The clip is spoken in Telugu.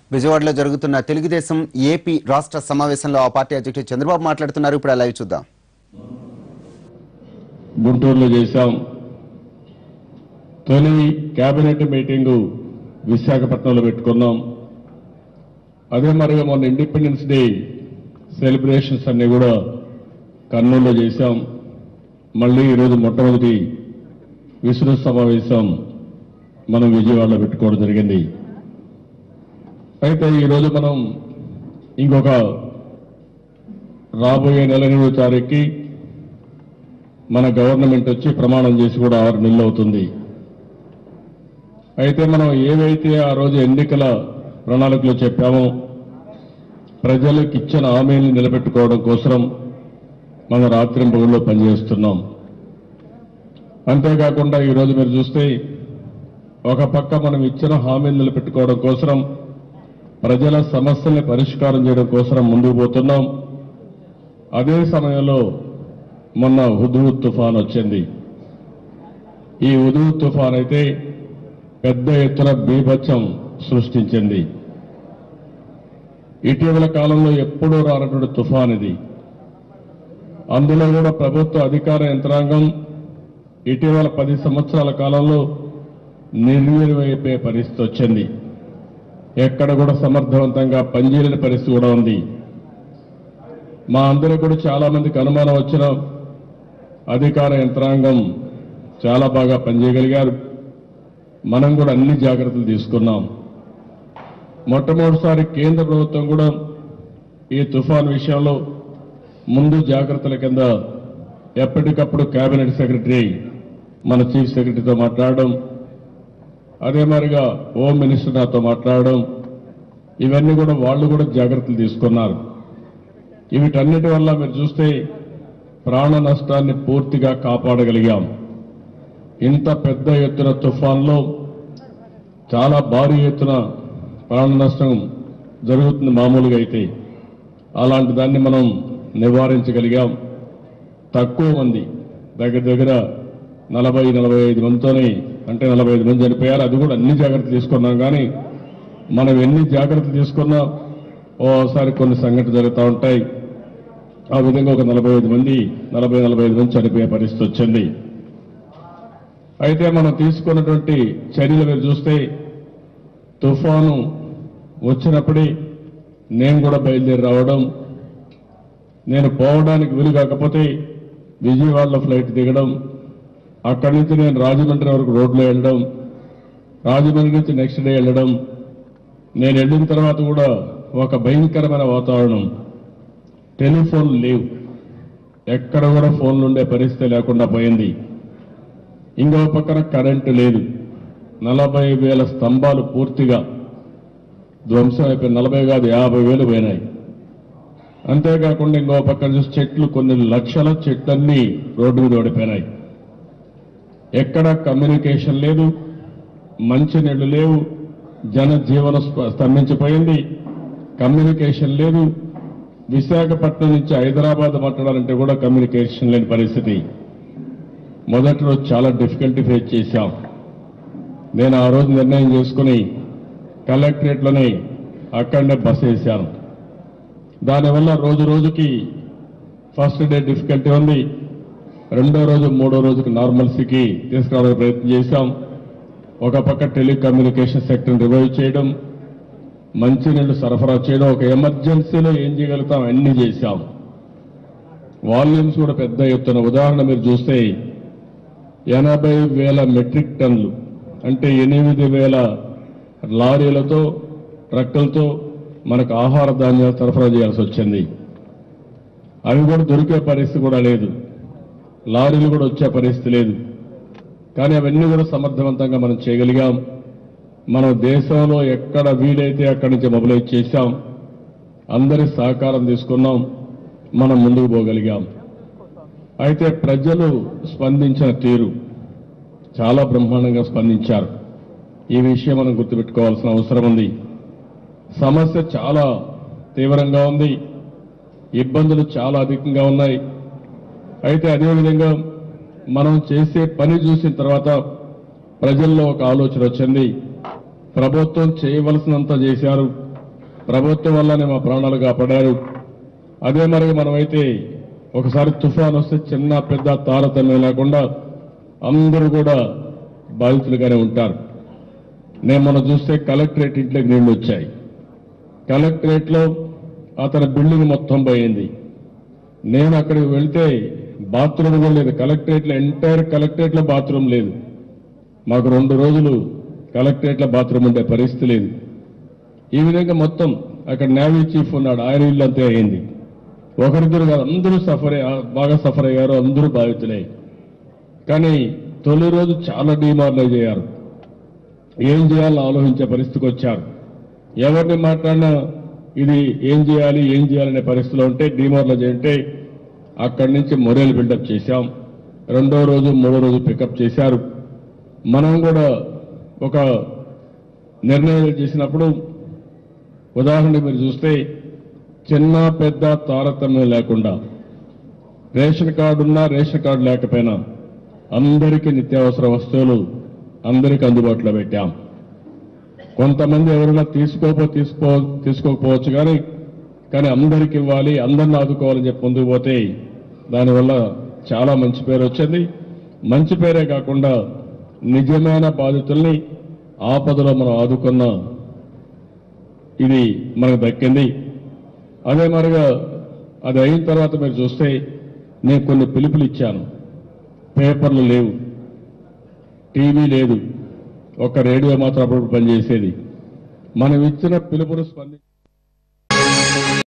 విజయవాడలో జరుగుతున్న తెలుగుదేశం ఏపీ రాష్ట్ర సమావేశంలో ఆ పార్టీ అధ్యక్షుడు చంద్రబాబు మాట్లాడుతున్నారు ఇప్పుడు ఆ లైవ్ చూద్దాం గుంటూరులో చేశాం తొలి కేబినెట్ మీటింగు విశాఖపట్నంలో పెట్టుకున్నాం అదే మరిగా మొన్న ఇండిపెండెన్స్ డే సెలబ్రేషన్స్ అన్ని కూడా కర్నూలులో చేశాం మళ్ళీ ఈరోజు మొట్టమొదటి విస్తృత సమావేశం మనం విజయవాడలో పెట్టుకోవడం జరిగింది అయితే ఈరోజు మనం ఇంకొక రాబోయే నెల ఎనిమిదో తారీఖుకి మన గవర్నమెంట్ వచ్చి ప్రమాణం చేసి కూడా ఆరు నెలలు అవుతుంది అయితే మనం ఏవైతే ఆ రోజు ఎన్నికల ప్రణాళికలో చెప్పామో ప్రజలకు ఇచ్చిన హామీలను నిలబెట్టుకోవడం కోసం మనం రాత్రింపగుల్లో పనిచేస్తున్నాం అంతేకాకుండా ఈరోజు మీరు చూస్తే ఒక పక్క మనం ఇచ్చిన హామీలు నిలబెట్టుకోవడం కోసం ప్రజల సమస్యల్ని పరిష్కారం చేయడం కోసం ముందుకు పోతున్నాం అదే సమయంలో మొన్న హుదూ తుఫాన్ వచ్చింది ఈ హుదూ తుఫాన్ అయితే పెద్ద ఎత్తున బీభత్సం సృష్టించింది ఇటీవల కాలంలో ఎప్పుడూ రానటువంటి తుఫాన్ ఇది అందులో కూడా ప్రభుత్వ అధికార యంత్రాంగం ఇటీవల పది సంవత్సరాల కాలంలో నిర్వీర్యమైపోయే పరిస్థితి వచ్చింది ఎక్కడ కూడా సమర్థవంతంగా పనిచేయలేని పరిస్థితి కూడా ఉంది మా అందరూ కూడా చాలా మందికి అనుమానం వచ్చిన అధికార యంత్రాంగం చాలా బాగా పనిచేయగలిగారు మనం కూడా అన్ని జాగ్రత్తలు తీసుకున్నాం మొట్టమొదటిసారి కేంద్ర ప్రభుత్వం కూడా ఈ తుఫాన్ విషయంలో ముందు జాగ్రత్తల కింద ఎప్పటికప్పుడు కేబినెట్ సెక్రటరీ మన చీఫ్ సెక్రటరీతో మాట్లాడడం అదే మాదిరిగా హోమ్ మినిస్టర్ నాతో మాట్లాడడం ఇవన్నీ కూడా వాళ్ళు కూడా జాగ్రత్తలు తీసుకున్నారు వీటన్నిటి వల్ల మీరు చూస్తే ప్రాణ నష్టాన్ని పూర్తిగా కాపాడగలిగాం ఇంత పెద్ద ఎత్తున తుఫాన్లో చాలా భారీ ఎత్తున ప్రాణ నష్టం జరుగుతుంది మామూలుగా అయితే అలాంటి దాన్ని మనం నివారించగలిగాం తక్కువ మంది దగ్గర దగ్గర నలభై నలభై ఐదు మందితోనే అంటే నలభై ఐదు మంది చనిపోయారు అది కూడా అన్ని జాగ్రత్తలు తీసుకున్నాం కానీ మనం ఎన్ని జాగ్రత్తలు తీసుకున్నా ఓసారి కొన్ని సంఘటనలు జరుగుతూ ఉంటాయి ఆ విధంగా ఒక నలభై ఐదు మంది నలభై నలభై ఐదు మంది చనిపోయే పరిస్థితి వచ్చింది అయితే మనం తీసుకున్నటువంటి చర్యలు మీరు చూస్తే తుఫాను వచ్చినప్పుడే నేను కూడా బయలుదేరి రావడం నేను పోవడానికి వీలు కాకపోతే విజయవాడలో ఫ్లైట్ దిగడం అక్కడి నుంచి నేను రాజమండ్రి వరకు రోడ్లో వెళ్ళడం రాజమండ్రి నుంచి నెక్స్ట్ డే వెళ్ళడం నేను వెళ్ళిన తర్వాత కూడా ఒక భయంకరమైన వాతావరణం టెలిఫోన్ లేవు ఎక్కడ కూడా ఫోన్లు ఉండే పరిస్థితి లేకుండా పోయింది ఇంకో పక్కన కరెంటు లేదు నలభై వేల స్తంభాలు పూర్తిగా ధ్వంసం అయిపోయి నలభై కాదు యాభై వేలు పోయినాయి అంతేకాకుండా ఇంకో పక్కన చూసి చెట్లు కొన్ని లక్షల చెట్లన్నీ రోడ్డు మీద ఓడిపోయినాయి ఎక్కడ కమ్యూనికేషన్ లేదు మంచినీళ్లు లేవు జన జీవన స్ప- స్తంభించిపోయింది కమ్యూనికేషన్ లేదు విశాఖపట్నం నుంచి హైదరాబాద్ మాట్లాడాలంటే కూడా కమ్యూనికేషన్ లేని పరిస్థితి మొదటి రోజు చాలా డిఫికల్టీ ఫేస్ చేశాం నేను ఆ రోజు నిర్ణయం చేసుకుని కలెక్టరేట్లోనే అక్కడనే బస్ వేశాను దానివల్ల రోజు రోజుకి ఫస్ట్ డే డిఫికల్టీ ఉంది రెండో రోజు మూడో రోజుకి నార్మల్సీకి తీసుకురావడానికి ప్రయత్నం చేశాం ఒక పక్క టెలికమ్యూనికేషన్ సెక్టర్ని రివైవ్ చేయడం మంచినీళ్లు సరఫరా చేయడం ఒక ఎమర్జెన్సీలో ఏం చేయగలుగుతాం అన్ని చేశాం వాల్యూమ్స్ కూడా పెద్ద ఎత్తున ఉదాహరణ మీరు చూస్తే ఎనభై వేల మెట్రిక్ టన్నులు అంటే ఎనిమిది వేల లారీలతో ట్రక్కులతో మనకు ఆహార ధాన్యాలు సరఫరా చేయాల్సి వచ్చింది అవి కూడా దొరికే పరిస్థితి కూడా లేదు లారీలు కూడా వచ్చే పరిస్థితి లేదు కానీ అవన్నీ కూడా సమర్థవంతంగా మనం చేయగలిగాం మనం దేశంలో ఎక్కడ వీలైతే అక్కడి నుంచి మొబిలైజ్ చేశాం అందరి సహకారం తీసుకున్నాం మనం ముందుకు పోగలిగాం అయితే ప్రజలు స్పందించిన తీరు చాలా బ్రహ్మాండంగా స్పందించారు ఈ విషయం మనం గుర్తుపెట్టుకోవాల్సిన అవసరం ఉంది సమస్య చాలా తీవ్రంగా ఉంది ఇబ్బందులు చాలా అధికంగా ఉన్నాయి అయితే అదేవిధంగా మనం చేసే పని చూసిన తర్వాత ప్రజల్లో ఒక ఆలోచన వచ్చింది ప్రభుత్వం చేయవలసినంత చేశారు ప్రభుత్వం వల్లనే మా ప్రాణాలు కాపాడారు అదే మరి మనమైతే ఒకసారి తుఫాన్ వస్తే చిన్న పెద్ద తారతమ్యం లేకుండా అందరూ కూడా బాధితులుగానే ఉంటారు నేను మనం చూస్తే కలెక్టరేట్ ఇంట్లోకి నీళ్లు వచ్చాయి కలెక్టరేట్ లో అతని బిల్డింగ్ మొత్తం పోయింది నేను అక్కడికి వెళ్తే బాత్రూమ్ కూడా లేదు కలెక్టరేట్ లో ఎంటైర్ కలెక్టరేట్ లో బాత్రూమ్ లేదు మాకు రెండు రోజులు కలెక్టరేట్ లో బాత్రూమ్ ఉండే పరిస్థితి లేదు ఈ విధంగా మొత్తం అక్కడ నేవీ చీఫ్ ఉన్నాడు ఆయన ఇల్లు అంతే అయింది ఒకరిద్దరు కాదు అందరూ సఫర్ అయ్యా- బాగా సఫర్ అయ్యారు అందరూ బాధితులే కానీ తొలి రోజు చాలా డిమారలైజ్ అయ్యారు ఏం చేయాలో ఆలోచించే పరిస్థితికి వచ్చారు ఎవరిని మాట్లాడినా ఇది ఏం చేయాలి ఏం చేయాలనే పరిస్థితిలో ఉంటే డిమారలైజ్ అంటే అక్కడి నుంచి మొరేల్ బిల్డప్ చేశాం రెండో రోజు మూడో రోజు పికప్ చేశారు మనం కూడా ఒక నిర్ణయాలు చేసినప్పుడు ఉదాహరణకు మీరు చూస్తే చిన్న పెద్ద తారతమ్యం లేకుండా రేషన్ కార్డు ఉన్నా రేషన్ కార్డు లేకపోయినా అందరికీ నిత్యావసర వస్తువులు అందరికీ అందుబాటులో పెట్టాం కొంతమంది ఎవరైనా తీసుకోపో తీసుకో తీసుకోకపోవచ్చు కానీ కానీ అందరికి ఇవ్వాలి అందరిని ఆదుకోవాలని చెప్పి ముందుకు పోతే దానివల్ల చాలా మంచి పేరు వచ్చింది మంచి పేరే కాకుండా నిజమైన బాధితుల్ని ఆపదలో మనం ఆదుకున్న ఇది మనకు దక్కింది అదే మరిగా అది అయిన తర్వాత మీరు చూస్తే నేను కొన్ని పిలుపులు ఇచ్చాను పేపర్లు లేవు టీవీ లేదు ఒక రేడియో మాత్రం అప్పుడు పనిచేసేది మనం ఇచ్చిన పిలుపును స్పంది